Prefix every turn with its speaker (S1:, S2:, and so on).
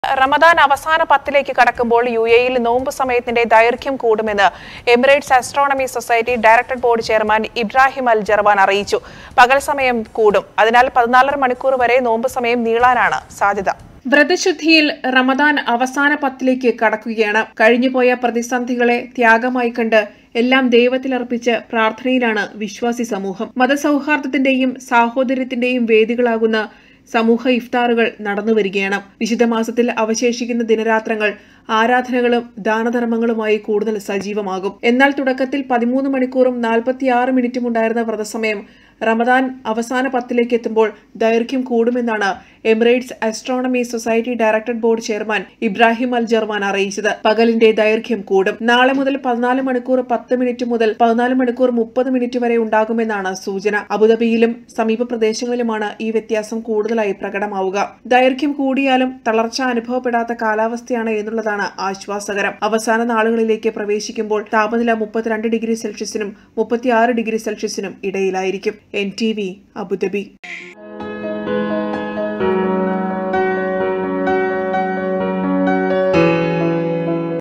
S1: റമദാൻ അവസാന പത്തിലേക്ക് കടക്കുമ്പോൾ യു എയിൽ നോമ്പ് സമയത്തിന്റെ ദൈർഘ്യം കൂടുമെന്ന് Emirates Astronomy Society director board chairman Ibrahim Al Jarwan അറിയിച്ചു പകൽ സമയം കൂടും അതിനാൽ പതിനാലര മണിക്കൂർ വരെ നോമ്പ് സമയം നീളാനാണ് സാധ്യത വ്രതശുദ്ധിയിൽ റമദാൻ അവസാന പത്തിലേക്ക് കടക്കുകയാണ് കഴിഞ്ഞുപോയ പ്രതിസന്ധികളെ ത്യാഗമായി കണ്ട് എല്ലാം ദൈവത്തിലർപ്പിച്ച് പ്രാർത്ഥനയിലാണ് വിശ്വാസി സമൂഹം മതസൗഹാർദ്ദത്തിന്റെയും സാഹോദര്യത്തിന്റെയും വേദികളാകുന്ന സമൂഹ ഇഫ്താറുകൾ നടന്നുവരികയാണ് വിശുദ്ധമാസത്തിൽ അവശേഷിക്കുന്ന ദിനരാത്രങ്ങൾ ആരാധനകളും ദാനധർമ്മങ്ങളുമായി കൂടുതൽ സജീവമാകും എന്നാൽ തുടക്കത്തിൽ പതിമൂന്ന് മണിക്കൂറും നാൽപ്പത്തിയാറ് മിനിറ്റും ഉണ്ടായിരുന്ന വ്രതസമയം റമദാൻ അവസാന പത്തിലേക്ക് എത്തുമ്പോൾ ദൈർഘ്യം കൂടുമെന്നാണ് Emirates Astronomy Society director board chairman Ibrahim Al Jarwan അറിയിച്ചത് പകലിന്റെ ദൈർഘ്യം കൂടും നാളെ മുതൽ പതിനാല് മണിക്കൂർ പത്ത് മിനിറ്റ് മുതൽ പതിനാല് മണിക്കൂർ മുപ്പത് മിനിറ്റ് വരെ ഉണ്ടാകുമെന്നാണ് സൂചന അബുദാബിയിലും സമീപ പ്രദേശങ്ങളിലുമാണ് ഈ വ്യത്യാസം കൂടുതലായി പ്രകടമാവുക ദൈർഘ്യം കൂടിയാലും തളർച്ച അനുഭവപ്പെടാത്ത കാലാവസ്ഥയാണ് എന്നുള്ളതാണ് ആശ്വാസകരം അവസാന നാളുകളിലേക്ക് പ്രവേശിക്കുമ്പോൾ താപനില മുപ്പത്തിരണ്ട് ഡിഗ്രി സെൽഷ്യസിനും മുപ്പത്തിയാറ് ഡിഗ്രി സെൽഷ്യസിനും ഇടയിലായിരിക്കും എൻ ടി വി അബുദാബി